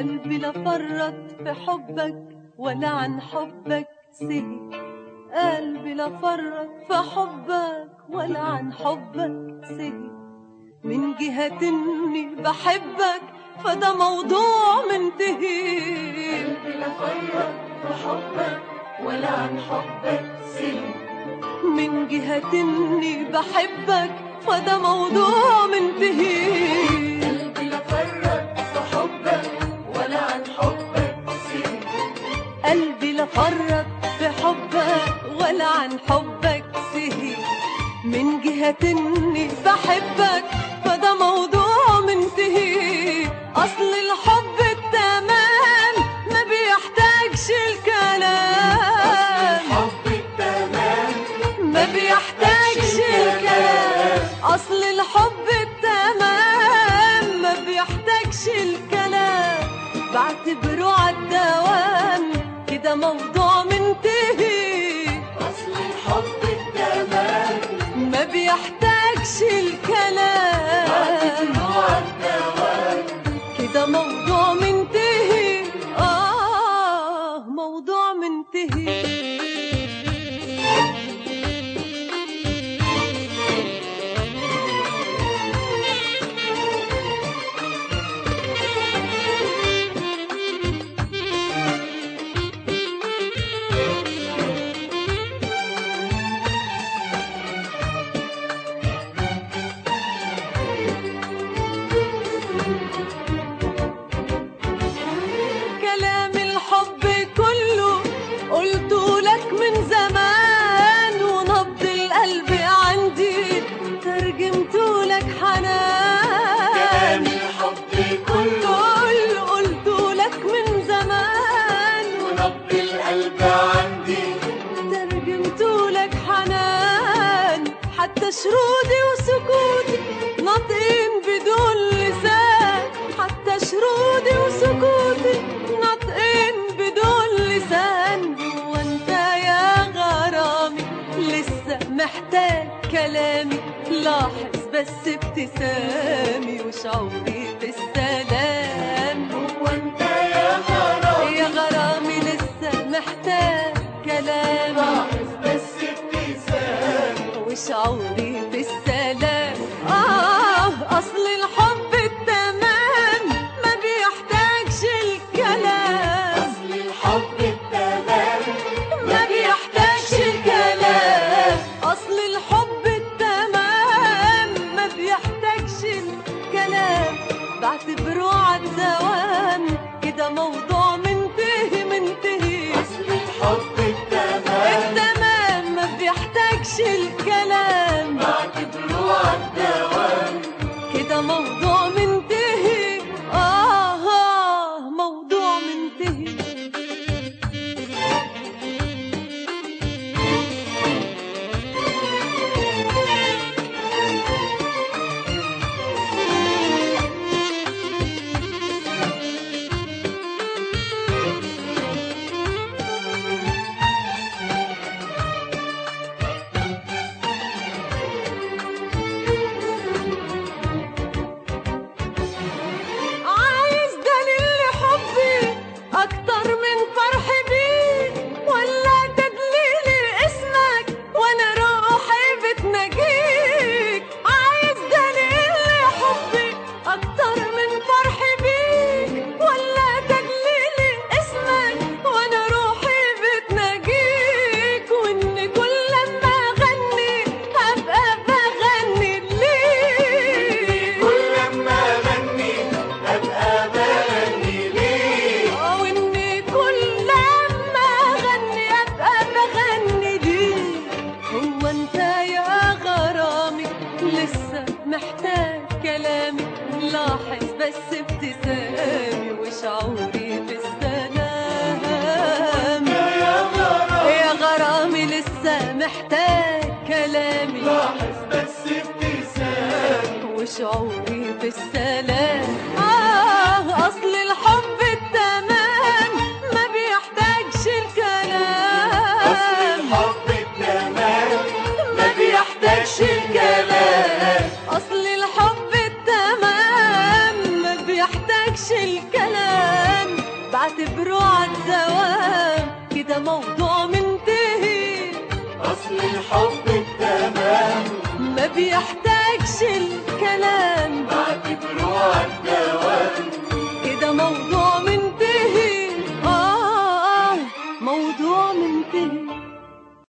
قلبي لا فرط في حبك ولا عن حبك سهي قلبي لا فرط في حبك ولا عن حبك سهي من جهة اني بحبك فده موضوع منتهي قلبي لا فرط في حبك ولا عن حبك سهي من جهة اني بحبك فده موضوع منتهي قلبي لا فرط في حبك ولا عن حبك سهي قلبي لا فرط في حبك ولا عن حبك سهي من جهة اني بحبك فده موضوع منتهي اصل الحب التمام ما بيحتاجش الكلام حب التمام ما بيحتاجش الكلام اصل الحب التمام ما بيحتاجش الكلام بعتبره عالدوام كده موضوع منتهي أصل الحب التمام ما بيحتاجش الكلام نوع الدوام كده موضوع منتهي آه موضوع منتهي كلام الحب كله قلته لك من زمان ونبض القلب عندي ترجمته لك كلام حنان الحب كله كل قلته لك من زمان ونبض القلب عندي ترجمته لك حنان حتى شرودي وسكوتي ناطقين بدون لسان حتى شرودي وسكوتي ناطقين بدون لسان هو انت يا غرامي لسه محتاج كلامي لاحظ بس ابتسامي وشعوري بالسلام هو أنت يا غرام يا غرامي لسه محتاج كلامي لاحظ بس ابتسام وشعوري بالسلام آه أصل الحب التمام ما بيحتاجش الكلام أصل الحب التمام ما بيحتاجش الكلام أصل الحب التمام ما بيحتاجش الكلام بعتبره عالدوام كده موضوع منتهي منتهي أصل الحب التمام التمام ما بيحتاجش الكلام بعتبره عالدوام كده موضوع منتهي آه, آه موضوع منتهي عايز دليل لحبي أكتر من فرحي بيك ولا تدليل اسمك وأنا روحي بتناجيك عايز دليل لحبي أكتر من فرحي بيك ولا تدليل اسمك وأنا روحي بتناجيك وإن كل لما أغني أبقى بغني ليك كل لما أغني أبقى بغني ليك واني كل لما اغني ابقى بغني ليك هو انت يا غرامي لسه محتاج كلامي لاحظ بس ابتسامي وشعوري بالسلام يا غرام يا غرامي لسه محتاج كلامي لاحظ بس ابتسام وشعوري بالسلام آه أصل الحب التمام ما بيحتاجش الكلام أصل الحب التمام ما بيحتاجش الكلام أصل الحب التمام ما بيحتاجش الكلام الحب التمام ما بيحتاجش الكلام بعتبره عالدوام